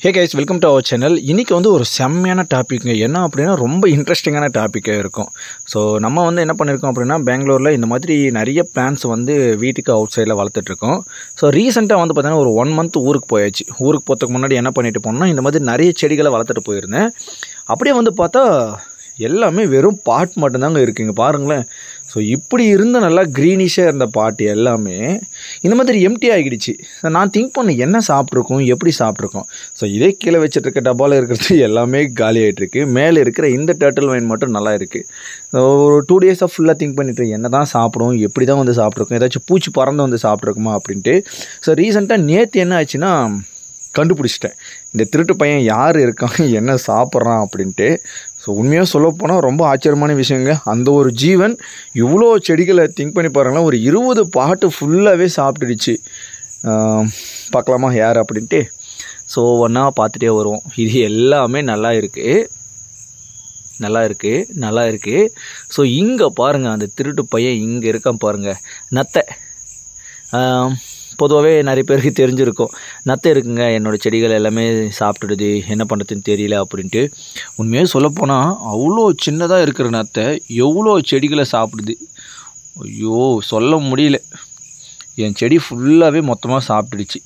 hey guys welcome to our channel இன்றைக்கி வந்து ஒரு செம்மையான டாபிக்ங்க என்ன அப்படின்னா ரொம்ப இன்ட்ரெஸ்டிங்கான டாப்பிக்காக இருக்கும் ஸோ நம்ம வந்து என்ன பண்ணியிருக்கோம் அப்படின்னா பெங்களூரில் இந்த மாதிரி நிறைய பிளான்ஸ் வந்து வீட்டுக்கு அவுட் சைடில் வளர்த்துட்ருக்கோம் ஸோ ரீசெண்டாக வந்து பார்த்தீங்கன்னா ஒரு ஒன் மந்த் ஊருக்கு போயாச்சு ஊருக்கு போகிறதுக்கு முன்னாடி என்ன பண்ணிட்டு போனோம்னா இந்த மாதிரி நிறைய செடிகளை வளர்த்துட்டு போயிருந்தேன் அப்படியே வந்து பார்த்தா எல்லாமே வெறும் பாட் மட்டும்தாங்க இருக்குங்க பாருங்களேன் ஸோ இப்படி இருந்த நல்லா க்ரீனிஷாக இருந்த பாட்டு எல்லாமே இந்த மாதிரி எம்டி ஆகிடுச்சு நான் திங்க் பண்ணேன் என்ன சாப்பிட்ருக்கோம் எப்படி சாப்பிட்ருக்கோம் ஸோ இதே கீழே வச்சுட்டு இருக்க டப்பாவில் இருக்கிறது எல்லாமே காலி ஆகிட்டுருக்கு மேலே இருக்கிற இந்த டேர்ட்டில் வைன் மட்டும் நல்லா இருக்குது ஒரு டூ டேஸாக ஃபுல்லாக திங்க் பண்ணிட்டு என்ன தான் சாப்பிடும் எப்படி தான் வந்து சாப்பிட்ருக்கோம் ஏதாச்சும் பூச்சி பறந்து வந்து சாப்பிட்ருக்குமா அப்படின்ட்டு ஸோ ரீசெண்டாக நேற்று என்ன ஆச்சுன்னா கண்டுபிடிச்சிட்டேன் இந்த திருட்டு பையன் யார் இருக்கான் என்ன சாப்பிட்றான் அப்படின்ட்டு ஸோ உண்மையாக சொல்ல போனால் ரொம்ப ஆச்சரியமான விஷயங்க அந்த ஒரு ஜீவன் இவ்வளோ செடிகளை திங்க் பண்ணி பாருங்களேன் ஒரு இருபது பாட்டு ஃபுல்லாகவே சாப்பிட்டுடுச்சு ஆம், பார்க்கலாமா யார் அப்படின்ட்டு ஸோ ஒன்றா பார்த்துட்டே வருவோம் இது எல்லாமே நல்லா இருக்குது நல்லா இருக்குது நல்லா இருக்குது ஸோ இங்கே பாருங்கள் அந்த திருட்டு பையன் இங்கே இருக்கான் பாருங்கள் நத்தை பொதுவாகவே நிறைய பேருக்கு தெரிஞ்சிருக்கும் நத்தை இருக்குங்க என்னோடய செடிகள் எல்லாமே சாப்பிட்டுடுது என்ன பண்ணுறதுன்னு தெரியல அப்படின்ட்டு உண்மையாக சொல்லப்போனால் அவ்வளோ சின்னதாக இருக்கிற நத்தை எவ்வளோ செடிகளை சாப்பிடுது ஐயோ சொல்ல முடியல என் செடி ஃபுல்லாகவே மொத்தமாக சாப்பிட்டுடுச்சு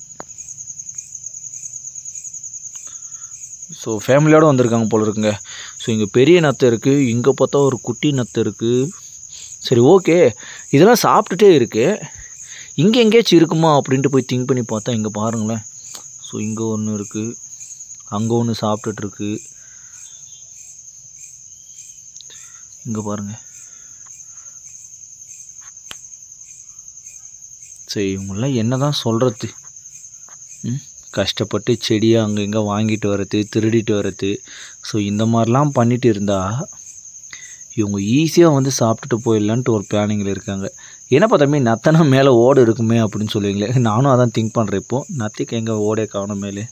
ஸோ ஃபேமிலியோடு வந்திருக்காங்க போல இருக்குங்க ஸோ இங்கே பெரிய நத்தை இருக்குது இங்கே பார்த்தா ஒரு குட்டி நத்தை இருக்குது சரி ஓகே இதெல்லாம் சாப்பிட்டுட்டே இருக்கு இங்கே எங்கேயாச்சும் இருக்குமா அப்படின்ட்டு போய் திங்க் பண்ணி பார்த்தா இங்கே பாருங்களேன் ஸோ இங்கே ஒன்று இருக்குது அங்கே ஒன்று சாப்பிட்டுட்ருக்கு இங்கே பாருங்க சரி இவங்களாம் என்ன தான் சொல்கிறது ம் கஷ்டப்பட்டு செடியை அங்கே இங்கே வாங்கிட்டு வர்றது திருடிட்டு வர்றது ஸோ இந்த மாதிரிலாம் பண்ணிட்டு இருந்தால் இவங்க ஈஸியாக வந்து சாப்பிட்டுட்டு போயிடலான்ட்டு ஒரு பிளானிங்கில் இருக்காங்க என்னப்பா தம்பி நத்தனா மேலே ஓடு இருக்குமே அப்படின்னு சொல்லுவீங்களே நானும் அதான் திங்க் பண்ணுறேன் இப்போது நத்திக்கு எங்கே ஓடே காணும் மேலே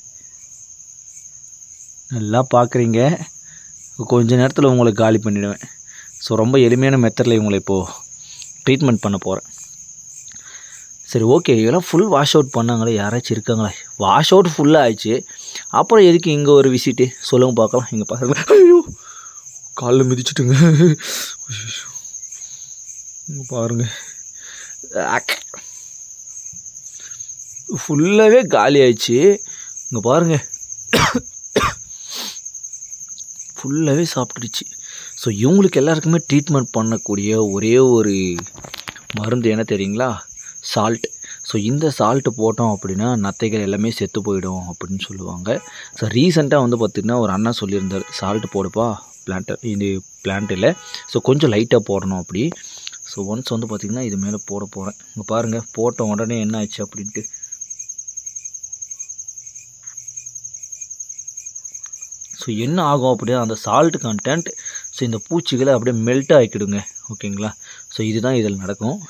நல்லா பார்க்குறீங்க கொஞ்ச நேரத்தில் உங்களை காலி பண்ணிவிடுவேன் ஸோ ரொம்ப எளிமையான மெத்தடில் இவங்களை இப்போது ட்ரீட்மெண்ட் பண்ண போகிறேன் சரி ஓகே இதெல்லாம் ஃபுல் வாஷ் அவுட் பண்ணாங்களே யாராச்சும் இருக்காங்களா வாஷ் அவுட் ஃபுல்லாக ஆயிடுச்சு அப்புறம் எதுக்கு இங்கே ஒரு விசிட்டு சொல்லுங்க பார்க்கலாம் இங்கே பாருங்க ஐயோ காலில் மிதிச்சிட்டுங்க இங்கே பாருங்க ஃபுல்லாகவே காலி ஆயிடுச்சு இங்கே பாருங்க ஃபுல்லாகவே சாப்பிட்டுடுச்சு ஸோ இவங்களுக்கு எல்லாருக்குமே ட்ரீட்மெண்ட் பண்ணக்கூடிய ஒரே ஒரு மருந்து என்ன தெரியுங்களா சால்ட் ஸோ இந்த சால்ட்டு போட்டோம் அப்படின்னா நத்தைகள் எல்லாமே செத்து போயிடும் அப்படின்னு சொல்லுவாங்க ஸோ ரீசெண்டாக வந்து பார்த்திங்கன்னா ஒரு அண்ணா சொல்லியிருந்தார் சால்ட்டு போடுப்பா பிளான்ட்டு இது பிளான்ட்டில் ஸோ கொஞ்சம் லைட்டாக போடணும் அப்படி ஸோ ஒன்ஸ் வந்து பார்த்திங்கன்னா இது மேலே போட போகிறேன் இங்கே பாருங்கள் போட்ட உடனே என்ன ஆச்சு அப்படின்ட்டு ஸோ என்ன ஆகும் அப்படின்னா அந்த சால்ட் கண்டென்ட் ஸோ இந்த பூச்சிகளை அப்படியே மெல்ட் ஆக்கிடுங்க ஓகேங்களா ஸோ இதுதான் இதில் நடக்கும்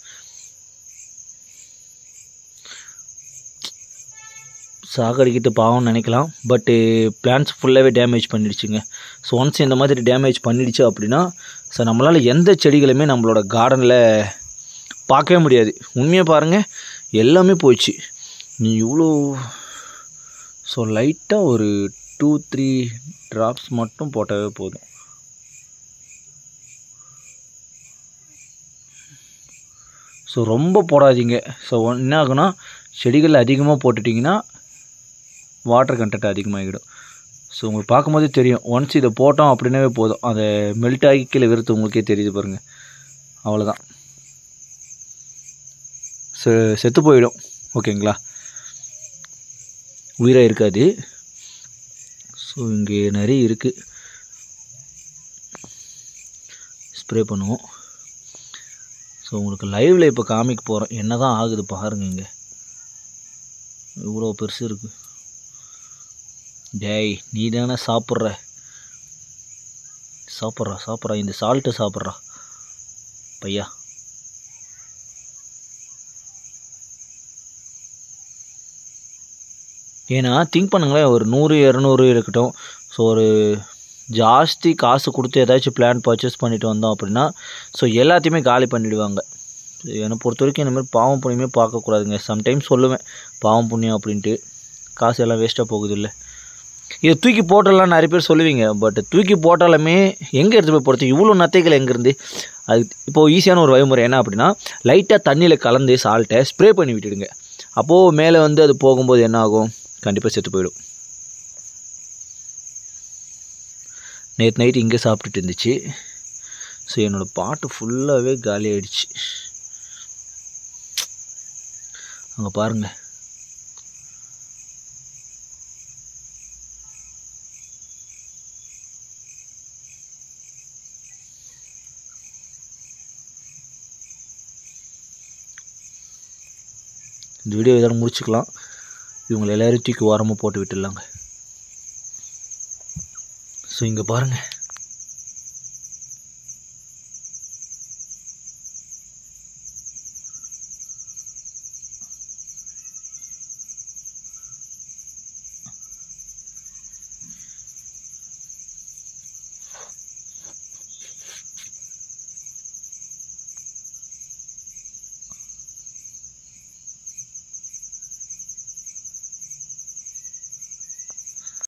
சாகடிக்கிட்டு பாவம்னு நினைக்கலாம் பட்டு பிளான்ஸ் ஃபுல்லாகவே டேமேஜ் பண்ணிடுச்சுங்க ஸோ ஒன்ஸ் இந்த மாதிரி டேமேஜ் பண்ணிடுச்சு அப்படின்னா ஸோ நம்மளால் எந்த செடிகளுமே நம்மளோட கார்டனில் பார்க்கவே முடியாது உண்மையாக பாருங்கள் எல்லாமே போயிடுச்சு நீ இவ்வளோ ஸோ லைட்டாக ஒரு டூ த்ரீ ட்ராப்ஸ் மட்டும் போட்டாவே போதும் ஸோ ரொம்ப போடாதீங்க ஸோ என்ன ஆகுனா செடிகள் அதிகமாக போட்டுட்டிங்கன்னா வாட்டர் கண்டென்ட் அதிகமாகிடும் ஸோ உங்களுக்கு பார்க்கும்போதே தெரியும் ஒன்ஸ் இதை போட்டோம் அப்படின்னாவே போதும் அதை மெல்ட் ஆகி கீழே வெறுத்து உங்களுக்கே தெரியுது பாருங்கள் அவ்வளோதான் செ செத்து போயிடும் ஓகேங்களா உயிராக இருக்காது ஸோ இங்கே நிறைய இருக்குது ஸ்ப்ரே பண்ணுவோம் ஸோ உங்களுக்கு லைவில் இப்போ காமிக்க போகிறேன் என்ன தான் ஆகுது பாருங்க இங்கே இவ்வளோ பெருசு இருக்குது டேய் நீ தானே சாப்பிட்ற சாப்பிட்றா சாப்பிட்றா இந்த சால்ட்டு சாப்பிட்றா பையா ஏன்னா திங்க் பண்ணுங்களேன் ஒரு நூறு இரநூறு இருக்கட்டும் ஸோ ஒரு ஜாஸ்தி காசு கொடுத்து ஏதாச்சும் பிளான் பர்ச்சேஸ் பண்ணிட்டு வந்தோம் அப்படின்னா ஸோ எல்லாத்தையுமே காலி பண்ணிடுவாங்க என்னை பொறுத்த வரைக்கும் இந்த மாதிரி பாவம் புண்ணியமே பார்க்கக்கூடாதுங்க சம்டைம்ஸ் சொல்லுவேன் பாவம் புண்ணியம் அப்படின்ட்டு காசு எல்லாம் வேஸ்ட்டாக போகுது இல்லை இதை தூக்கி போட்டலாம் நிறைய பேர் சொல்லுவீங்க பட் தூக்கி போட்டாலுமே எங்கே எடுத்து போய் போடுறது இவ்வளோ நத்தைகள் எங்கேருந்து அது இப்போது ஈஸியான ஒரு வழிமுறை என்ன அப்படின்னா லைட்டாக தண்ணியில் கலந்து சால்ட்டை ஸ்ப்ரே பண்ணி விட்டுடுங்க அப்போது மேலே வந்து அது போகும்போது என்ன ஆகும் கண்டிப்பாக செத்து போயிடும் நேற்று நைட் இங்கே சாப்பிட்டுட்டு இருந்துச்சு ஸோ என்னோடய பாட்டு ஃபுல்லாகவே காலி ஆயிடுச்சு அங்கே பாருங்கள் இந்த வீடியோ இதோட முடிச்சுக்கலாம் இவங்களை எல்லாரையும் தூக்கி ஓரமாக போட்டு விட்டுடலாங்க ஸோ இங்கே பாருங்கள்